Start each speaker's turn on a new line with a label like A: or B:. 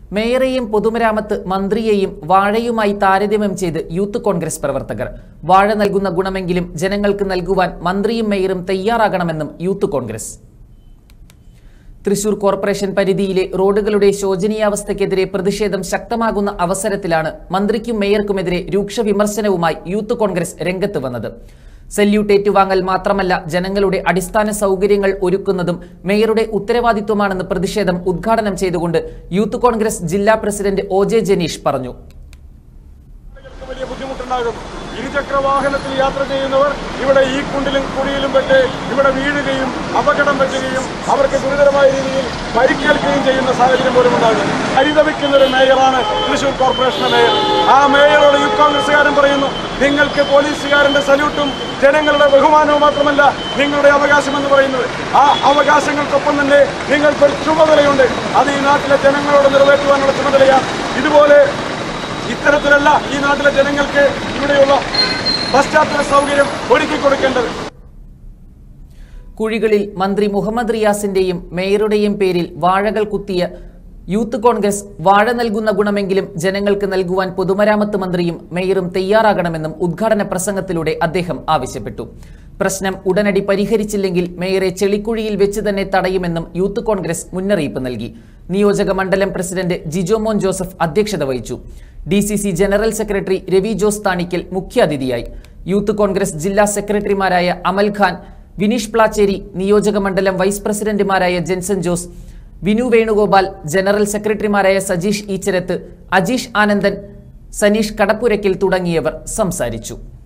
A: മേയറെയും പൊതുമരാമത്ത് മന്ത്രിയെയും വാഴയുമായി താരതമ്യം ചെയ്ത് യൂത്ത് കോൺഗ്രസ് പ്രവർത്തകർ വാഴ നൽകുന്ന ഗുണമെങ്കിലും ജനങ്ങൾക്ക് നൽകുവാൻ മന്ത്രിയും മേയറും തയ്യാറാകണമെന്നും യൂത്ത് കോൺഗ്രസ് തൃശൂർ കോർപ്പറേഷൻ പരിധിയിലെ റോഡുകളുടെ ശോചനീയാവസ്ഥയ്ക്കെതിരെ പ്രതിഷേധം ശക്തമാകുന്ന അവസരത്തിലാണ് മന്ത്രിക്കും മേയർക്കുമെതിരെ രൂക്ഷ വിമർശനവുമായി യൂത്ത് കോൺഗ്രസ് രംഗത്ത് വന്നത് സല്യൂട്ട് ഏറ്റുവാങ്ങൽ മാത്രമല്ല ജനങ്ങളുടെ അടിസ്ഥാന സൗകര്യങ്ങൾ ഒരുക്കുന്നതും മേയറുടെ ഉത്തരവാദിത്വമാണെന്ന് പ്രതിഷേധം ഉദ്ഘാടനം ചെയ്തുകൊണ്ട് യൂത്ത് കോൺഗ്രസ് ജില്ലാ പ്രസിഡന്റ് ഒ ജെ ജനീഷ് പറഞ്ഞു
B: ആളുകൾക്ക് വലിയ ബുദ്ധിമുട്ടുണ്ടാകും ഇരുചക്ര വാഹനത്തിൽ യാത്ര ചെയ്യുന്നവർ ഇവിടെ ഈ കുണ്ടിലും കുഴിയിലും പെട്ട് ഇവിടെ വീഴുകയും അപകടം പറ്റുകയും അവർക്ക് ഗുരുതരമായ രീതിയിൽ പരിക്കേൽക്കുകയും ചെയ്യുന്ന സാഹചര്യം പോലും ഉണ്ടാകും പരിതപിക്കുന്ന ഒരു മേയറാണ് തൃശൂർ കോർപ്പറേഷന്റെ മേയർ ആ മേയറോട് യൂത്ത് കോൺഗ്രസ്സുകാരൻ പറയുന്നു നിങ്ങൾക്ക് പോലീസുകാരന്റെ സല്യൂട്ടും ജനങ്ങളുടെ ബഹുമാനവും മാത്രമല്ല നിങ്ങളുടെ അവകാശം എന്ന് പറയുന്നത് ആ അവകാശങ്ങൾക്കൊപ്പം തന്നെ നിങ്ങൾക്കൊരു ചുമതലയുണ്ട് അത് ഈ നാട്ടിലെ ജനങ്ങളോട് നിറവേറ്റുവാനുള്ള ചുമതലയാണ് ഇതുപോലെ ഇത്തരത്തിലല്ല ഈ നാട്ടിലെ ജനങ്ങൾക്ക് ഇവിടെയുള്ള പശ്ചാത്തല സൗകര്യം ഒരുക്കി കൊടുക്കേണ്ടത്
A: കുഴികളിൽ മന്ത്രി മുഹമ്മദ് റിയാസിന്റെയും മേയറുടെയും പേരിൽ വാഴകൾ കുത്തിയ യൂത്ത് കോൺഗ്രസ് വാഴ നൽകുന്ന ഗുണമെങ്കിലും ജനങ്ങൾക്ക് നൽകുവാൻ പൊതുമരാമത്ത് മന്ത്രിയും മേയറും തയ്യാറാകണമെന്നും ഉദ്ഘാടന പ്രസംഗത്തിലൂടെ അദ്ദേഹം ആവശ്യപ്പെട്ടു പ്രശ്നം ഉടനടി പരിഹരിച്ചില്ലെങ്കിൽ മേയറെ ചെളിക്കുഴിയിൽ വെച്ച് തന്നെ തടയുമെന്നും യൂത്ത് കോൺഗ്രസ് മുന്നറിയിപ്പ് നൽകി നിയോജക മണ്ഡലം പ്രസിഡന്റ് ജിജോമോൻ ജോസഫ് അധ്യക്ഷത വഹിച്ചു D C C general secretary Ravi Jose Thanikkal മുഖ്യാതിഥിയായി യൂത്ത് കോൺഗ്രസ് ജില്ലാ സെക്രട്ടറിമാരായ അമൽ ഖാൻ വിനീഷ് പ്ലാച്ചേരി നിയോജക മണ്ഡലം വൈസ് പ്രസിഡന്റുമാരായ ജെൻസൺ ജോസ് വിനു വേണുഗോപാൽ ജനറൽ സെക്രട്ടറിമാരായ സജീഷ് ഈച്ചരത്ത് അജീഷ് ആനന്ദൻ സനീഷ് കടപ്പുരയ്ക്കൽ തുടങ്ങിയവർ സംസാരിച്ചു